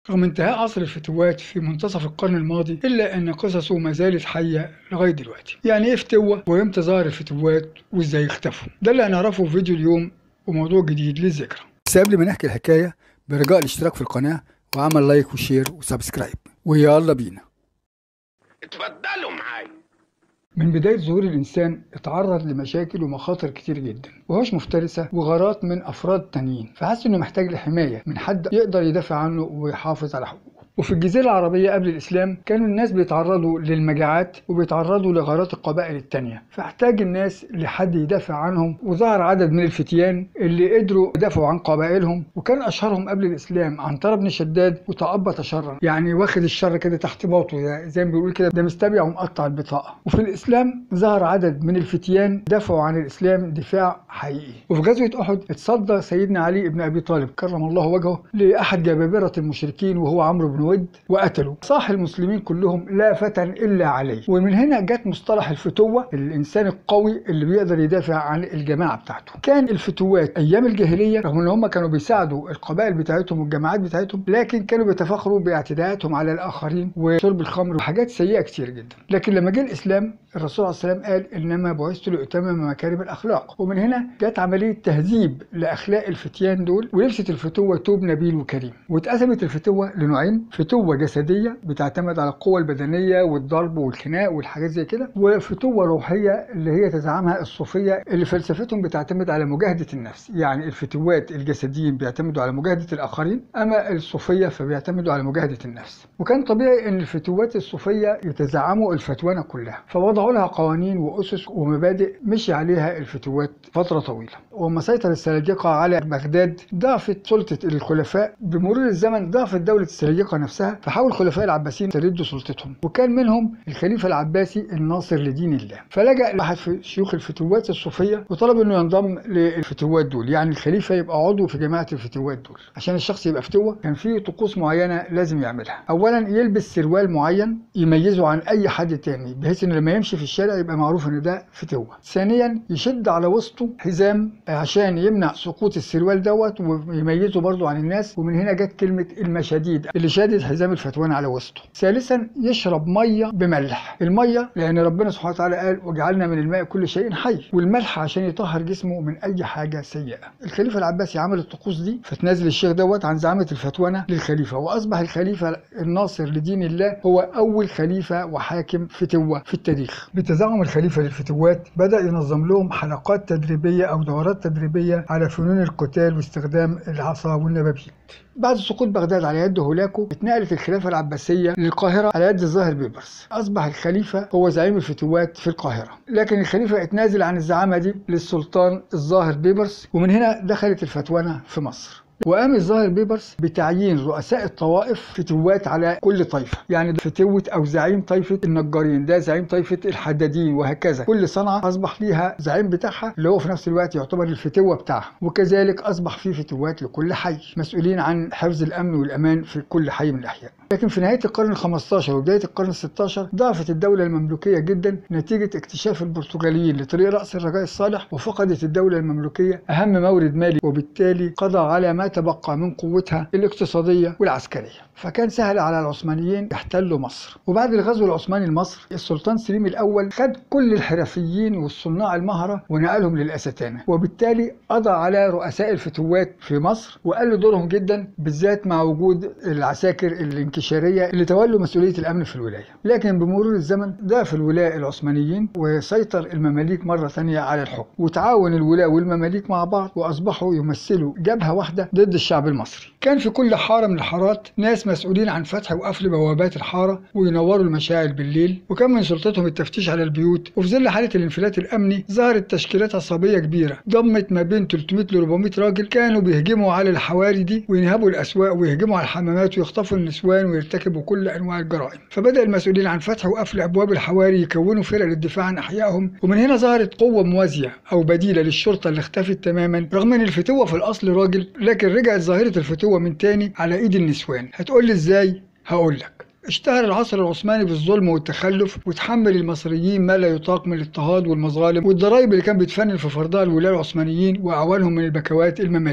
رغم انتهاء عصر الفتوات في منتصف القرن الماضي إلا أن قصصه ما زالت حية لغاية دلوقتي يعني إيه فتوة وإمتى ظهر الفتوات وإزاي اختفوا ده اللي هنعرفه في فيديو اليوم وموضوع جديد للذكرى بس قبل ما نحكي الحكاية برجاء الاشتراك في القناة وعمل لايك وشير وسبسكرايب ويلا بينا اتفضلوا معايا من بداية ظهور الإنسان اتعرض لمشاكل ومخاطر كتير جدا وهوش مفترسة وغارات من أفراد تانيين فحس إنه محتاج لحماية من حد يقدر يدافع عنه ويحافظ على حقوقه وفي الجزيرة العربية قبل الإسلام كانوا الناس بيتعرضوا للمجاعات وبيتعرضوا لغارات القبائل التانية فاحتاج الناس لحد يدافع عنهم وظهر عدد من الفتيان اللي قدروا يدافعوا عن قبائلهم وكان أشهرهم قبل الإسلام عنترة بن شداد وتأبط شرا يعني واخد الشر كده تحت باطه زي ما بيقول كده ده مستبيع ومقطع البطاقة وفي الإسلام ظهر عدد من الفتيان دافعوا عن الإسلام دفاع حقيقي وفي غزوة أحد اتصدى سيدنا علي بن أبي طالب كرم الله وجهه لأحد جبابرة المشركين وهو عمرو بن ود وقتلوا صاح المسلمين كلهم لا فتى الا عليه ومن هنا جت مصطلح الفتوه الانسان القوي اللي بيقدر يدافع عن الجماعه بتاعته كان الفتوات ايام الجاهليه رغم ان هم كانوا بيساعدوا القبائل بتاعتهم والجماعات بتاعتهم لكن كانوا بيتفاخروا باعتداءاتهم على الاخرين وشرب الخمر وحاجات سيئه كتير جدا لكن لما جه الاسلام الرسول عليه السلام قال انما بعثت لاتمم مكارم الاخلاق ومن هنا جت عمليه تهذيب لاخلاق الفتيان دول ولبست الفتوه توب نبيل وكريم واتقسمت الفتوه لنوعين فتوه جسديه بتعتمد على القوه البدنيه والضرب والخناق والحاجات زي كده وفتوه روحيه اللي هي تزعمها الصوفيه اللي فلسفتهم بتعتمد على مجاهده النفس يعني الفتوات الجسديين بيعتمدوا على مجاهده الاخرين اما الصوفيه فبيعتمدوا على مجاهده النفس وكان طبيعي ان الفتوات الصوفيه يتزعموا الفتوانه كلها فوضعوا لها قوانين واسس ومبادئ مشي عليها الفتوات فتره طويله وما سيطر السلاجقه على بغداد ضعفت سلطه الخلفاء بمرور الزمن ضعفت دوله السلاجقه نفسها فحاول الخلفاء العباسيين يستردوا سلطتهم وكان منهم الخليفه العباسي الناصر لدين الله فلجأ واحد في شيوخ الفتوات الصوفيه وطلب انه ينضم للفتوات دول يعني الخليفه يبقى عضو في جماعه الفتوات دول عشان الشخص يبقى فتوه كان في طقوس معينه لازم يعملها اولا يلبس سروال معين يميزه عن اي حد تاني بحيث ان لما يمشي في الشارع يبقى معروف ان ده فتوه ثانيا يشد على وسطه حزام عشان يمنع سقوط السروال دوت ويميزه برضه عن الناس ومن هنا جت كلمه المشاديد اللي شادد حزام الفتوان على وسطه ثالثا يشرب ميه بملح الميه لان ربنا سبحانه وتعالى قال وجعلنا من الماء كل شيء حي والملح عشان يطهر جسمه من اي حاجه سيئه الخليفه العباسي عمل الطقوس دي فتنازل الشيخ دوت عن زعامه الفتوانه للخليفه واصبح الخليفه الناصر لدين الله هو اول خليفه وحاكم فتوه في التاريخ بتزعم الخليفه للفتوات بدا ينظم لهم حلقات تدريبيه او دورات تدريبيه على فنون القتال واستخدام العصا والنبابيت بعد سقوط بغداد على يد هولاكو اتنقلت الخلافة العباسية للقاهرة على يد الظاهر بيبرس أصبح الخليفة هو زعيم الفتوات في القاهرة لكن الخليفة اتنازل عن الزعامة دي للسلطان الظاهر بيبرس ومن هنا دخلت الفتوانة في مصر وقام الظاهر بيبرس بتعيين رؤساء الطوائف فتوات على كل طائفه يعني فتوه او زعيم طائفه النجارين ده زعيم طائفه الحدادين وهكذا كل صنعه اصبح ليها زعيم بتاعها اللي هو في نفس الوقت يعتبر الفتوه بتاعها وكذلك اصبح في فتوات لكل حي مسؤولين عن حفظ الامن والامان في كل حي من الاحياء لكن في نهايه القرن ال15 وبدايه القرن ال16 ضعفت الدوله المملوكيه جدا نتيجه اكتشاف البرتغاليين لطريق راس الرجاء الصالح وفقدت الدوله المملوكيه اهم مورد مالي وبالتالي قضى على ما تبقى من قوتها الاقتصاديه والعسكريه فكان سهل على العثمانيين يحتلوا مصر وبعد الغزو العثماني لمصر السلطان سليم الاول خد كل الحرفيين والصناع المهره ونقلهم للاستانه وبالتالي قضى على رؤساء الفتوات في مصر وقل دورهم جدا بالذات مع وجود العساكر الانكشاريه اللي تولوا مسؤوليه الامن في الولايه لكن بمرور الزمن ضعف الولاء العثمانيين وسيطر المماليك مره ثانيه على الحكم وتعاون الولاء والمماليك مع بعض واصبحوا يمثلوا جبهه واحده ضد الشعب المصري كان في كل حاره من الحارات ناس مسؤولين عن فتح وقفل بوابات الحاره وينوروا المشاعل بالليل وكان من سلطتهم التفتيش على البيوت وفي ظل حاله الانفلات الامني ظهرت تشكيلات عصابيه كبيره ضمت ما بين 300 ل 400 راجل كانوا بيهجموا على الحواري دي وينهبوا الاسواق ويهجموا على الحمامات ويخطفوا النسوان ويرتكبوا كل انواع الجرائم فبدا المسؤولين عن فتح وقفل ابواب الحواري يكونوا فرق للدفاع عن احيائهم ومن هنا ظهرت قوه موازيه او بديله للشرطه اللي اختفت تماما رغم ان الفتوه في الاصل راجل لكن رجعت ظاهره الفتوه من تاني على ايد النسوان هتقول لي ازاي هقول لك اشتهر العصر العثماني بالظلم والتخلف وتحمل المصريين ما لا يطاق من الاضطهاد والمظالم والضرائب اللي كان بيتفنن في فرضها الولاة العثمانيين واعوانهم من البكوات المماليك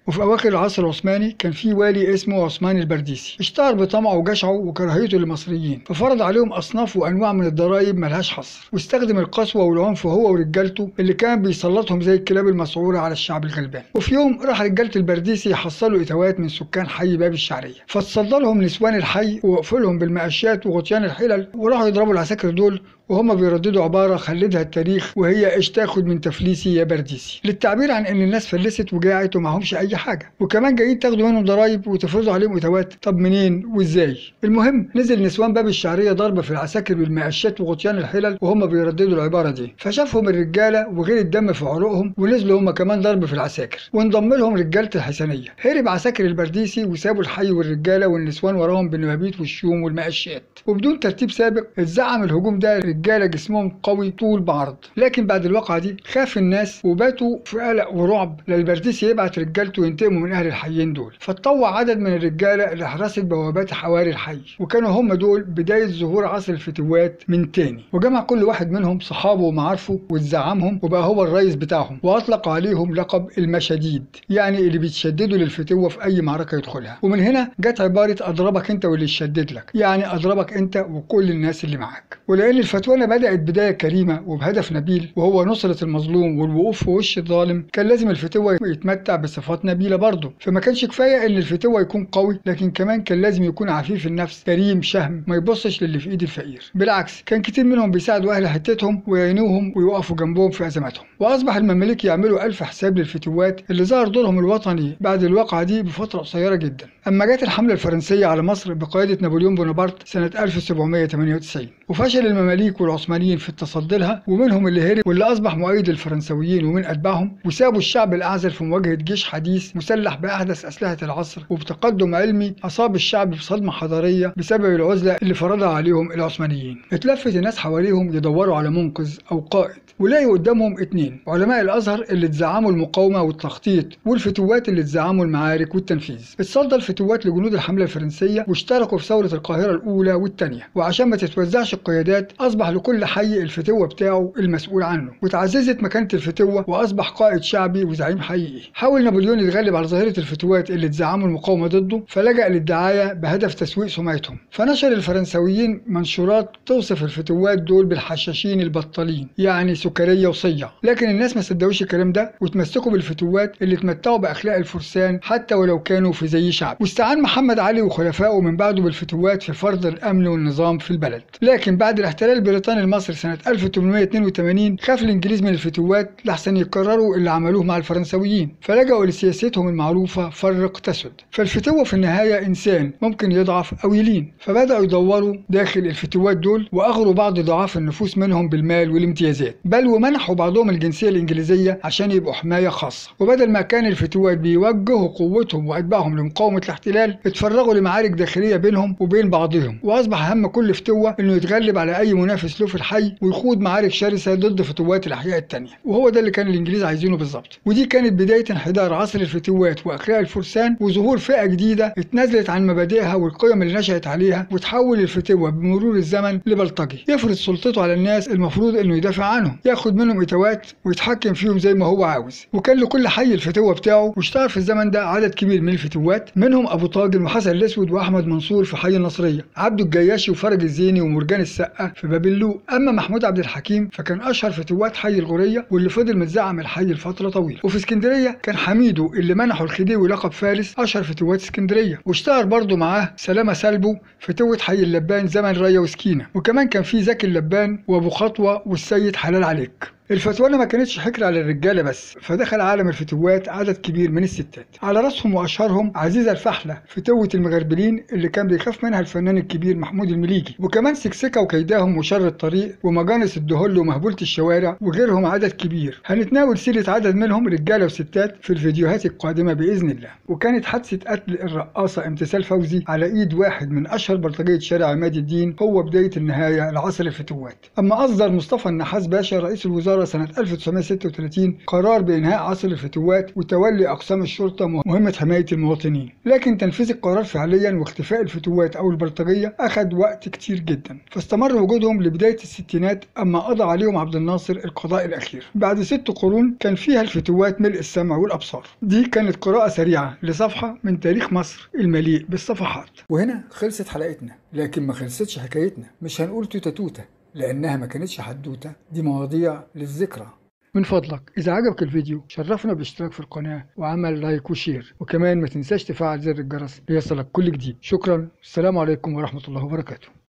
وفي أواخر العصر العثماني كان في والي اسمه عثمان البرديسي اشتهر بطمعه وجشعه وكراهيته للمصريين ففرض عليهم أصناف وأنواع من الضرائب ملهاش حصر واستخدم القسوة والعنف هو ورجالته اللي كان بيسلطهم زي الكلاب المسعورة على الشعب الغلبان وفي يوم راح رجالة البرديسي يحصلوا إتوات من سكان حي باب الشعرية فتصدى لهم نسوان الحي ووقفوا لهم بالمقشات وغطيان الحلل وراحوا يضربوا العساكر دول وهم بيرددوا عبارة خلدها التاريخ وهي ايش تاخد من تفليسي يا برديسي للتعبير عن ان الناس فلست وجاعت ومعهمش اي حاجة وكمان جايين تاخدوا منهم ضرايب وتفرضوا عليهم اتوات طب منين وازاي المهم نزل نسوان باب الشعرية ضرب في العساكر بالمقشات وغطيان الحلل وهم بيرددوا العبارة دي فشافهم الرجالة وغير الدم في عروقهم ونزلوا هم كمان ضرب في العساكر وانضم لهم رجالة الحسنية هرب عساكر البرديسي وسابوا الحي والرجالة والنسوان وراهم بالنبابيت والشوم والمقشات وبدون ترتيب سابق اتزعم الهجوم ده رجاله جسمهم قوي طول بعرض لكن بعد الواقعه دي خاف الناس وباتوا في قلق ورعب للبرديسي يبعت رجالته ينتقموا من اهل الحيين دول فاتطوع عدد من الرجاله لحراسه بوابات حواري الحي وكانوا هم دول بدايه ظهور عصر الفتوات من تاني وجمع كل واحد منهم صحابه ومعارفه واتزعمهم وبقى هو الرئيس بتاعهم واطلق عليهم لقب المشاديد يعني اللي بيتشددوا للفتوه في اي معركه يدخلها ومن هنا جت عباره اضربك انت واللي يشدد لك يعني اضربك انت وكل الناس اللي معاك ولان الفتوانه بدات بدايه كريمه وبهدف نبيل وهو نصره المظلوم والوقوف في وش الظالم كان لازم الفتوه يتمتع بصفات نبيله برضه فما كانش كفايه ان الفتوه يكون قوي لكن كمان كان لازم يكون عفيف النفس كريم شهم ما يبصش للي في ايد الفقير بالعكس كان كتير منهم بيساعدوا اهل حتتهم ويعينوهم ويقفوا جنبهم في ازماتهم واصبح المماليك يعملوا الف حساب للفتوات اللي ظهر دورهم الوطني بعد الواقعه دي بفتره قصيره جدا اما جت الحمله الفرنسيه على مصر بقياده نابليون بونابرت سنه 1798 وفشل المماليك والعثمانيين في التصدي لها ومنهم اللي هرب واللي اصبح مؤيد للفرنسويين ومن اتباعهم وسابوا الشعب الاعزل في مواجهه جيش حديث مسلح باحدث اسلحه العصر وبتقدم علمي اصاب الشعب بصدمه حضاريه بسبب العزله اللي فرضها عليهم العثمانيين اتلفت الناس حواليهم يدوروا على منقذ او قائد ولاقوا قدامهم اتنين علماء الازهر اللي اتزعموا المقاومه والتخطيط والفتوات اللي اتزعموا المعارك والتنفيذ اتصدى الفتوات لجنود الحمله الفرنسيه واشتركوا في ثوره القاهره الاولى والثانيه وعشان ما تتوزعش القيادات اصبح لكل حي الفتوه بتاعه المسؤول عنه وتعززت مكانه الفتوه واصبح قائد شعبي وزعيم حقيقي حاول نابليون يتغلب على ظاهره الفتوات اللي اتزعموا المقاومه ضده فلجأ للدعايه بهدف تسويق سمعتهم فنشر الفرنسويين منشورات توصف الفتوات دول بالحشاشين البطالين يعني سكريه وصيع لكن الناس ما صدقوش الكلام ده وتمسكوا بالفتوات اللي اتمتعوا باخلاق الفرسان حتى ولو كانوا في زي شعب واستعان محمد علي وخلفائه من بعده بالفتوات في فرض الامن والنظام في البلد لكن بعد الاحتلال البريطاني لمصر سنه 1882 خاف الانجليز من الفتوات لحسن يكرروا اللي عملوه مع الفرنسويين فلجأوا لسياستهم المعروفه فرق تسد فالفتوه في النهايه انسان ممكن يضعف او يلين فبداوا يدوروا داخل الفتوات دول واغروا بعض ضعاف النفوس منهم بالمال والامتيازات بل ومنحوا بعضهم الجنسيه الانجليزيه عشان يبقوا حمايه خاصه وبدل ما كان الفتوات بيوجهوا قوتهم واتباعهم لمقاومه الاحتلال اتفرغوا لمعارك داخليه بينهم وبين بعضهم واصبح هم كل فتوه انه يتغلب على اي منافس له في الحي ويخوض معارك شرسه ضد فتوات الاحياء التانيه وهو ده اللي كان الانجليز عايزينه بالظبط ودي كانت بدايه انحدار عصر الفتوات واخلاق الفرسان وظهور فئه جديده اتنازلت عن مبادئها والقيم اللي نشأت عليها وتحول الفتوه بمرور الزمن لبلطجي يفرض سلطته على الناس المفروض انه يدافع عنهم ياخد منهم اتوات ويتحكم فيهم زي ما هو عاوز وكان لكل حي الفتوه بتاعه واشتهر في الزمن ده عدد كبير من الفتوات منهم ابو طاجن وحسن الاسود واحمد منصور في حي النصريه عبده الجياشي وفرج الزيني ومرجان السقا في باب اللوق اما محمود عبد الحكيم فكان اشهر فتوات حي الغوريه واللي فضل متزعم الحي لفتره طويله وفي اسكندريه كان حميدو اللي منحه الخديوي لقب فارس اشهر فتوات اسكندريه واشتهر برضه معاه سلامه سلبو فتوه حي اللبان زمن رايه وسكينه وكمان كان في زكي اللبان وابو خطوه والسيد حلال عليك الفتوانة ما كانتش حكر على الرجالة بس فدخل عالم الفتوات عدد كبير من الستات على راسهم وأشهرهم عزيزة الفحلة فتوة المغربلين اللي كان بيخاف منها الفنان الكبير محمود المليجي وكمان سكسكة وكيداهم وشر الطريق ومجانس الدهل ومهبولة الشوارع وغيرهم عدد كبير هنتناول سيرة عدد منهم رجالة وستات في الفيديوهات القادمة بإذن الله وكانت حادثة قتل الرقاصة امتثال فوزي على إيد واحد من أشهر بلطجية شارع عماد الدين هو بداية النهاية لعصر الفتوات أما أصدر مصطفى النحاس باشا رئيس الوزراء صدر سنة 1936 قرار بإنهاء عصر الفتوات وتولي أقسام الشرطة مهمة حماية المواطنين لكن تنفيذ القرار فعليا واختفاء الفتوات أو البلطجية أخذ وقت كتير جدا فاستمر وجودهم لبداية الستينات أما قضى عليهم عبد الناصر القضاء الأخير بعد ست قرون كان فيها الفتوات ملء السمع والأبصار دي كانت قراءة سريعة لصفحة من تاريخ مصر المليء بالصفحات وهنا خلصت حلقتنا لكن ما خلصتش حكايتنا مش هنقول توتة توتة لأنها ما كانتش حدوتة دي مواضيع للذكرى من فضلك إذا عجبك الفيديو شرفنا بالاشتراك في القناة وعمل لايك وشير وكمان ما تنساش تفعل زر الجرس ليصلك كل جديد شكرا السلام عليكم ورحمة الله وبركاته